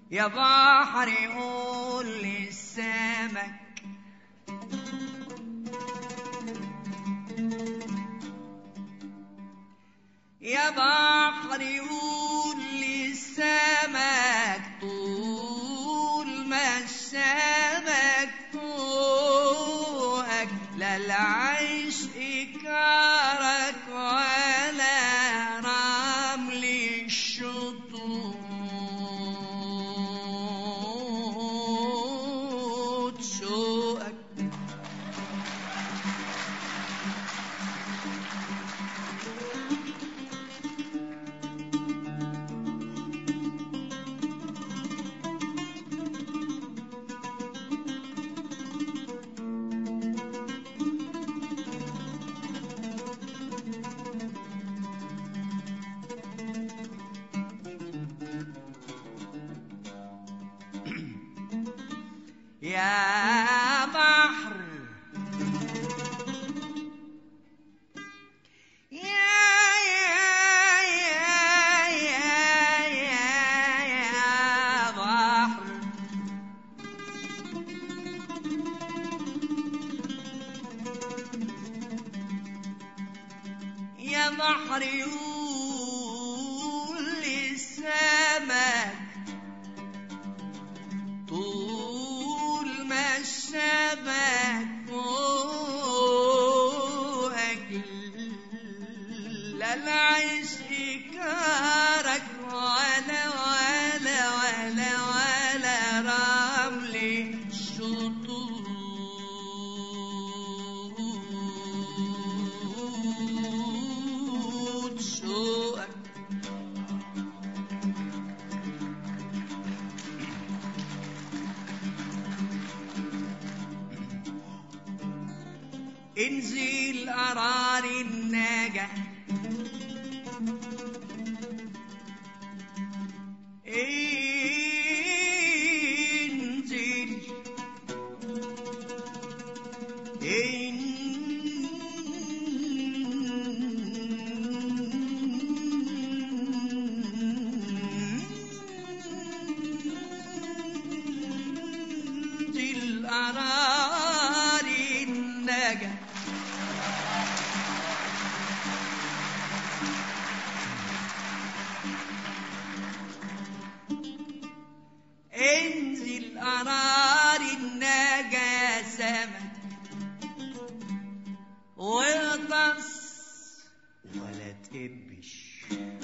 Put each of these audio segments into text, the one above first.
يا بحر قول للسمك يا بحر قول للسمك طول ما السمك فوقك لا العيش إكارك ولا رمل الشطوط شوقك يا بحر يا يا يا يا يا يا بحر يا بحر يقول للسمك طول ما الشبك فوقك لا العيش إكارك ولا ولا ولا ولا رمل شطوط شوقك انزل قرار النجا انزل انزل قرار النجا انزل قرار النجا سمك واغطس ولا تقبش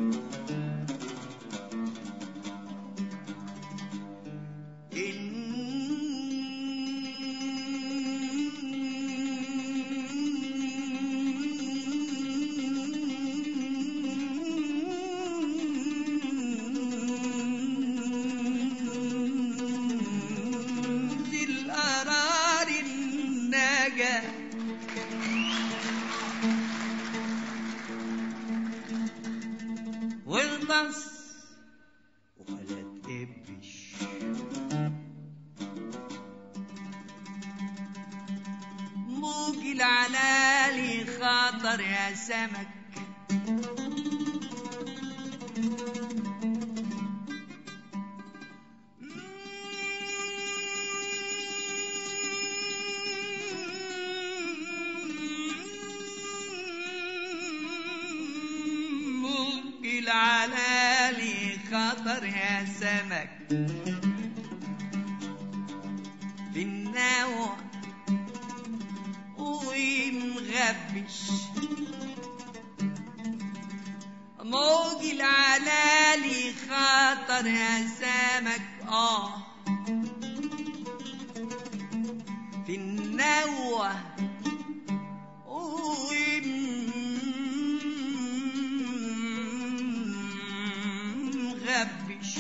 انزل قرار النجا واغطس ولا تقبش موج العلالي خاطر يا سمك موج العلالي خاطر يا سمك في النوى ومغبش موج العلالي خاطر يا سمك اه في النوى ومغبش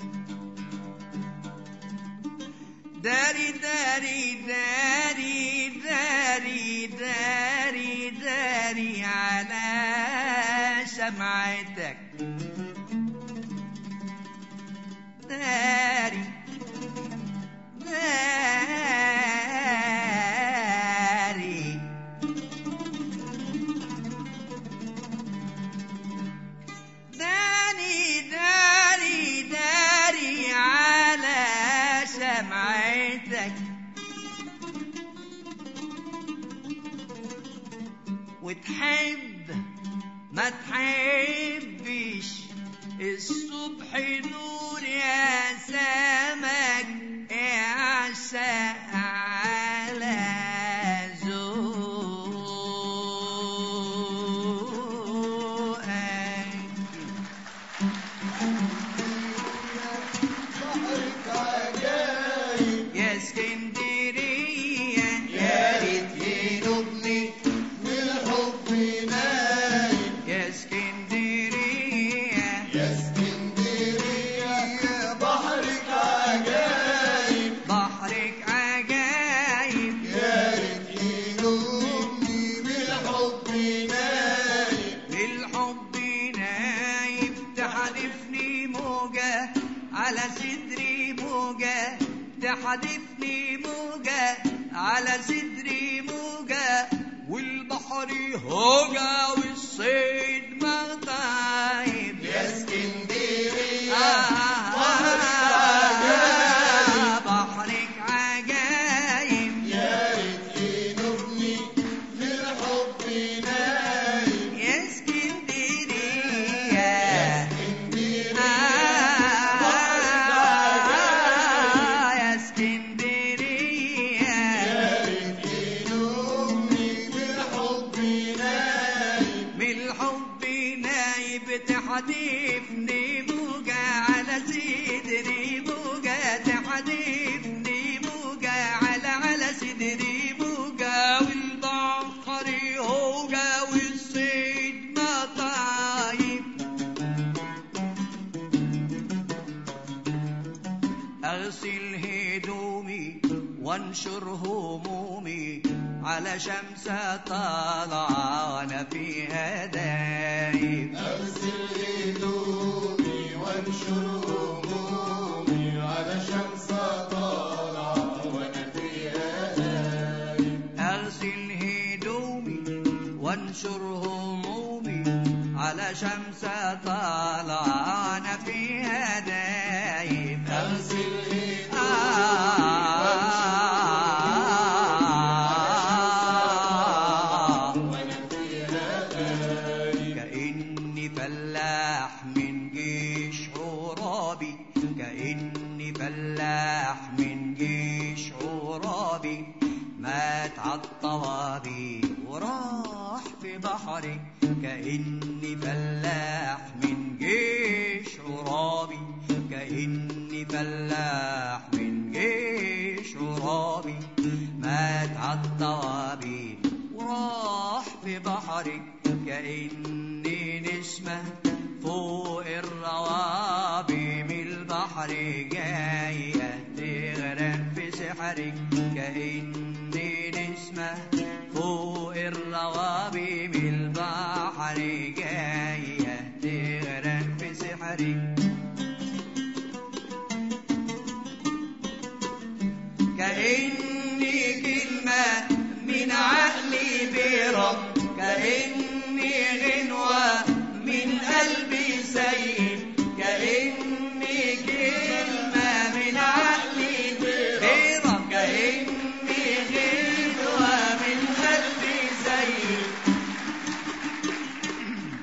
داري داري داري داري داري داري على شمعتك داري داري داري داري داري على الصبح نور يا سمك اعشق على ذوقك يا اسكندرية يا ريت ينوبني يا اسكندرية بحرك عجايب بالحب نايف تحدفني موجة على صدري موجة تحدفني موجة على صدري موجة والبحر هوجة والصيد مغطايب يا اسكندرية آه عجايب. بحرك عجايب يا ريت ينوبني للحب نايم يا اسكندرية اسكندرية آه يا اسكندرية يا ريت ينوبني للحب نايم من الحب نايب تحدفني موجة على صدري موجة تحدفني موجة على على صدري موجة والبحر هوجة والصيد مطايب أغسل هدومي وانشر همومي على شمس طالعة وأنا فيها دايب أغسل هدومي وانشر همومي على شمس طالعة وأنا فيها نايم أغسل هدومي وانشر همومي على شمس طالعة أنا فيها دايب أغسل هدومي آه وأنا فيها نايم كأني فلاح من جيش عرابي كأني فلاح من جيش عرابي مات عالطوابي وراح في بحري كأني فلاح من جيش عرابي كأني فلاح من جيش عرابي مات عالطوابي وراح في بحرك كأني نسمة فوق الروابي من البحر جاية تغرق في سحرك كأني نسمة فوق الروابي من البحر جاية تغرق في سحرك كأني كلمة من عقلي برب كأني غنوة من قلبي سيد كأني كلمة من عقلي برب كأني غنوة من قلبي سيد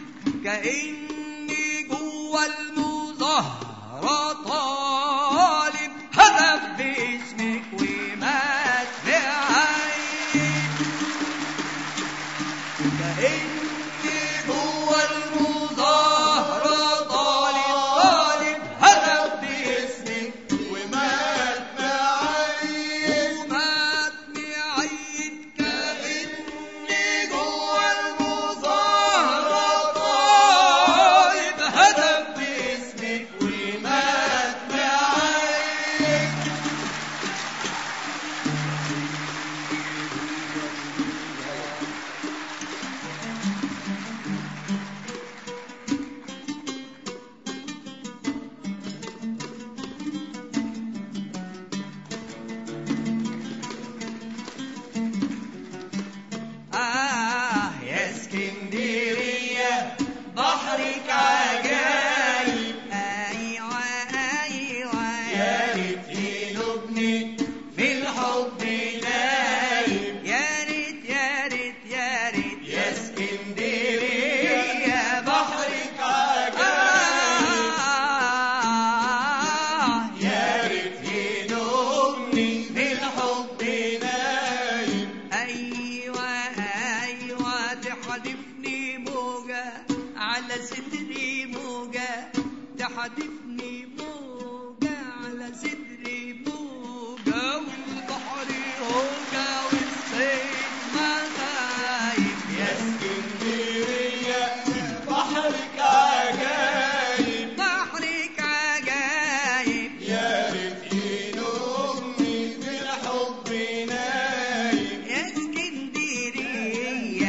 موجة تحدفني موجة على صدري موجة والبحر هوجة والصيد ما غايب يا اسكندرية بحرك عجايب بحرك عجايب يا ريت ينومني بالحب نايم يا اسكندرية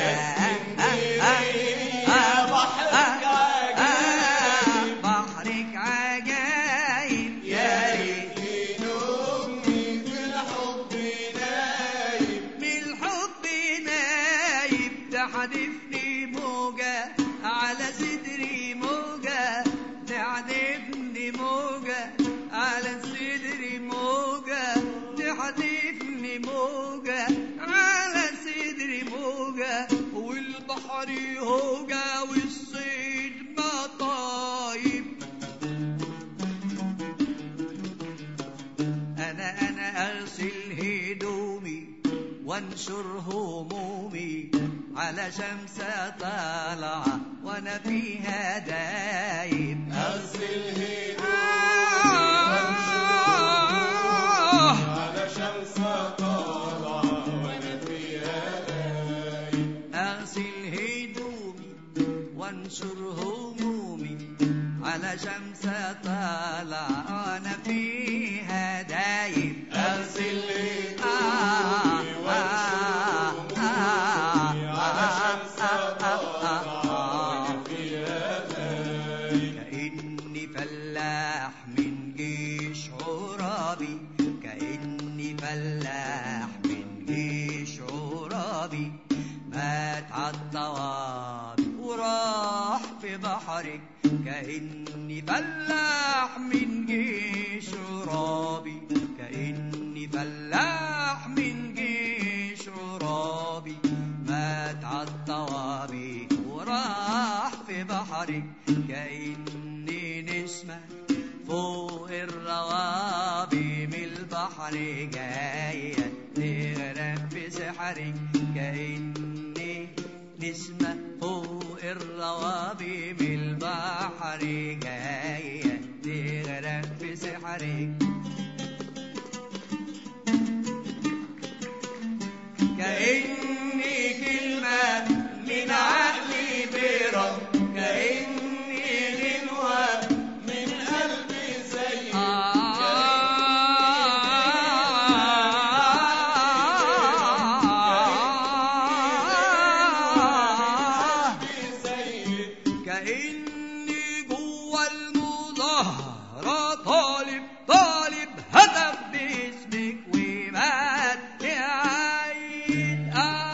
اسكندرية بحرك عجايب بحرك عجايب يا ريت ينومني بالحب نايم بالحب نايب تحدفني موجة على صدري موجة تحدفني موجة على صدري موجة تحدفني موجة على صدري موجة والبحر هوجة والصيد مطايب أنا أنا أغسل هدومي وانشر همومي على شمسة طالعة وأنا فيها دايب أغسل هدومي على شمس طالعة وأنا فيها دايم أغسل هدومي وانشر همومي على شمسة طالعة وأنا فيها دايب أغسل آه، هدومي آه، وانشر آه، همومي على شمس آه، طالعة آه، وأنا فيها دايم كأني فلاح من جيش عرابي كأني فلاح من جيش عرابي مات عالطوابي وراح في بحرك كأني فلاح من جيش عرابي كأني فلاح من جيش عرابي مات عالطوابي وراح في بحرك كأني نسمة فوق الروابي من البحر جاية تغرق في سحرك كأني نسمة فوق الروابي من البحر جاية تغرق في سحرك كأني كلمة من عقلي برب كأني غنوة من قلبي زي زي كأني جوا المظاهرة طالب طالب هدف باسمك ومات يعيد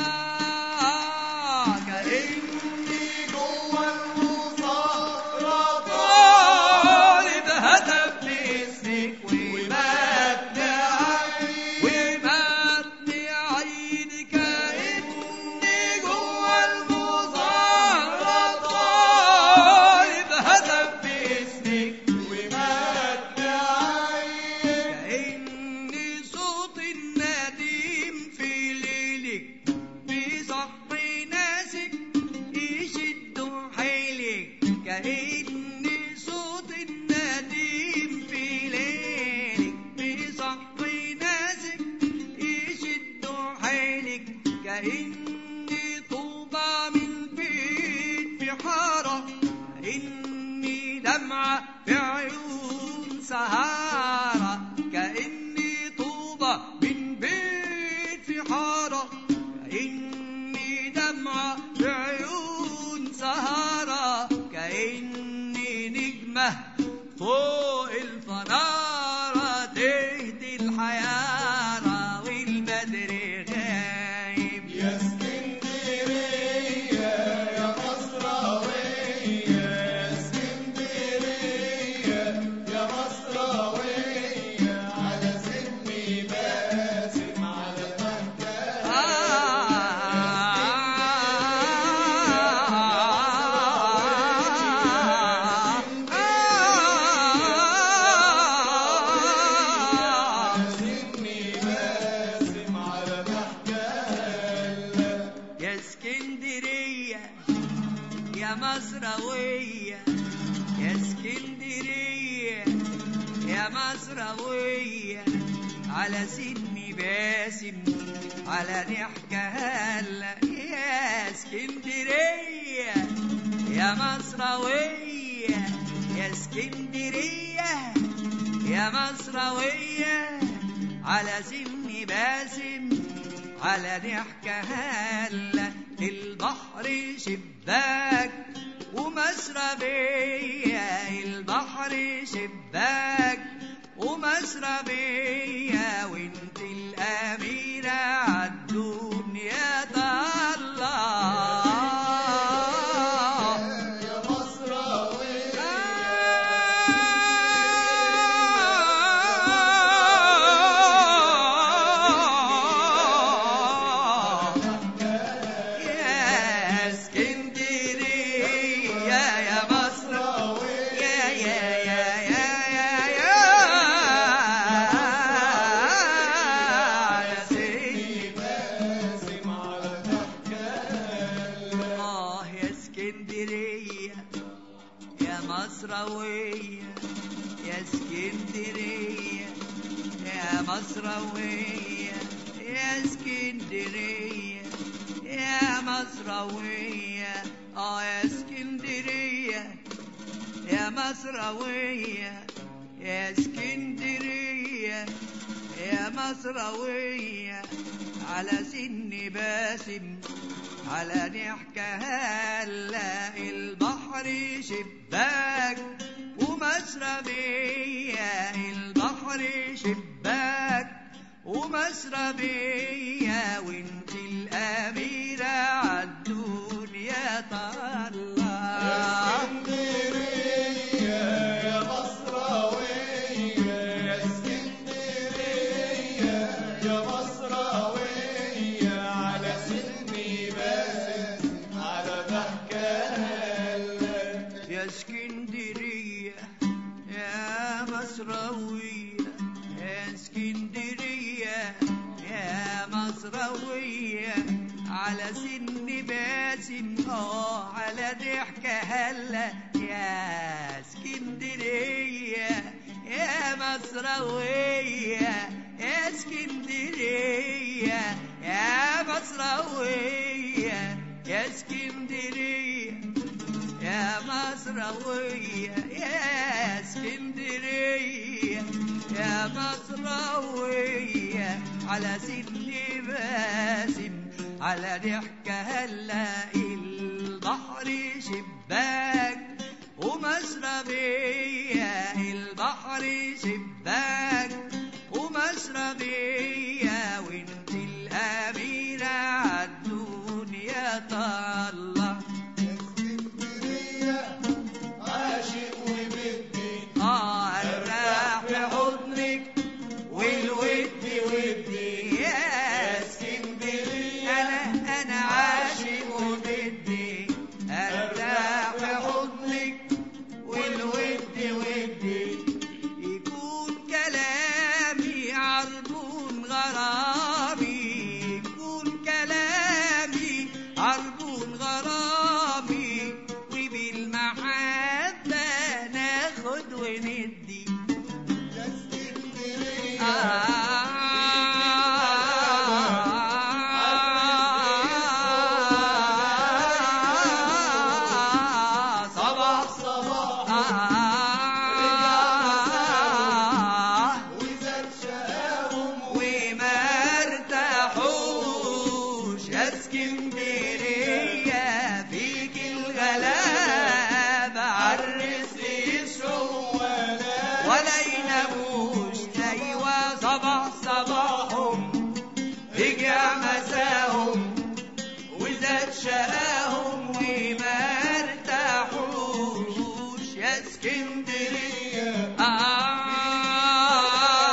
آه كأني جوا المظاهرة طالب هدف باسمك ومات يعيد ومات يعيد كأني جوا المظاهرة طالب هدف باسمك ومات عين كأني صوت النديم في ليلك بصحي ناسك يشد حيلك كأني صوت النديم في ليلك بصحي ناسك يشد حيلك كأني طوبى من بيت في حارة كأني دمعة في عيون سهارة كأني طوبة من بيت في حارة كأني دمعة في عيون سهارة كأني نجمة فوق الفنارة تهدي الحيارة والبدر غايب يا اسكندرية يا مصراوية يا اسكندرية يا مصراوية على سني باسم على مكة مصراوية على سن باسم على ضحكة هلا يا اسكندرية يا مصراوية يا اسكندرية يا مصراوية على سن باسم على ضحكة هلا البحر شباك ومشربية البحر شباك ومشربية وانت الأميرة عالدنيا طلع يا مصراوية يا اسكندرية يا مصر يا يا يا يا يا يا يا سيدي باسم على آه يا اسكندرية يا مصراوية يا اسكندرية يا مصراوية يا اسكندرية يا مصراوية آه يا اسكندرية يا مصراوية يا اسكندرية يا مصراوية على سن باسم على ضحكة هلا البحر شباك ومشربية البحر شباك ومشربية وانت الأميرة عالدنيا طلع اسكندرية يا مصراوية يا اسكندرية يا مصراوية على سني باسم على ضحكة يا اسكندرية يا مصراوية يا اسكندرية يا مصراوية على سن باسم اه على ضحكة هلا يا اسكندرية يا مصراوية يا اسكندرية يا مصراوية يا اسكندرية يا مصراوية يا اسكندرية يا مصراوية على سن باسم على ضحكة هلا البحر شباك ومشربية البحر شباك ومشربية وانت الأميرة عالدنيا طلع اسكندرية عاشق وبدي اه ارتاح في حضنك والود ودي يا اسكندرية انا انا عاشق وبدي ارتاح في حضنك والود ودي يكون كلامي عربون غرامي يكون كلامي عربون غرامي وبالمحبة ناخد وندي يا اسكندرية صباح صباح وزاد شقاهم وما ارتاحوش يا اسكندرية فيك الغلابة عالرزق يسعوا ولا ولا يناموش ايوه صباح صباحهم رجع مساهم وزاد شقاهم وما ارتاحوش يا اسكندريه آه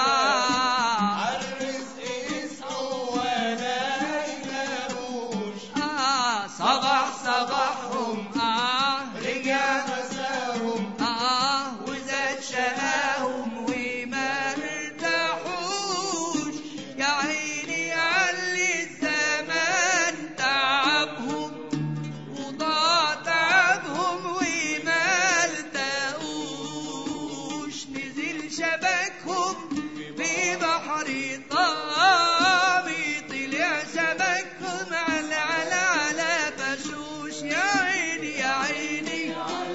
عالرزق يسعوا ولا يناموش آه صباح صباحهم آه رجع مساهم آه وزاد شقاهم وما ارتاحوش يا عيني علي الزمان تعبهم وضاع تعبهم وما ارتاحوش نزل بحر طامي طلع سمكهم على على على بشوش يا عيني يا عيني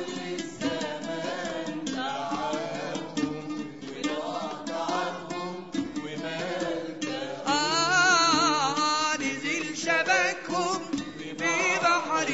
آه نزل شبكهم في بحر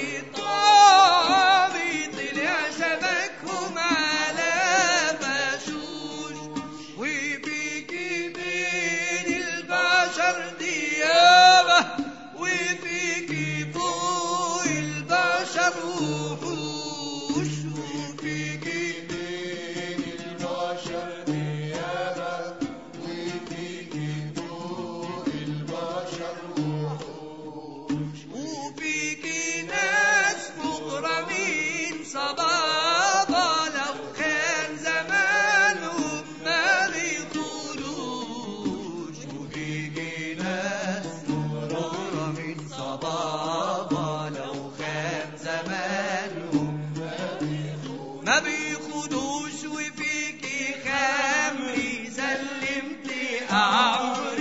طامي طلع شبكهم على بشوش وفي جبين البشر ديابة وفي كفوق البشر وحوش وفي جبين البشر ديابة وفيك فوق البشر وحوش وفيك ناس مغرمين صبابة لو كان زمانهم ما بيطولوش وفيك ناس مغرمين صبابة لو كان زمانهم ما بيخدوش وفيكي خمري سلمت أعمري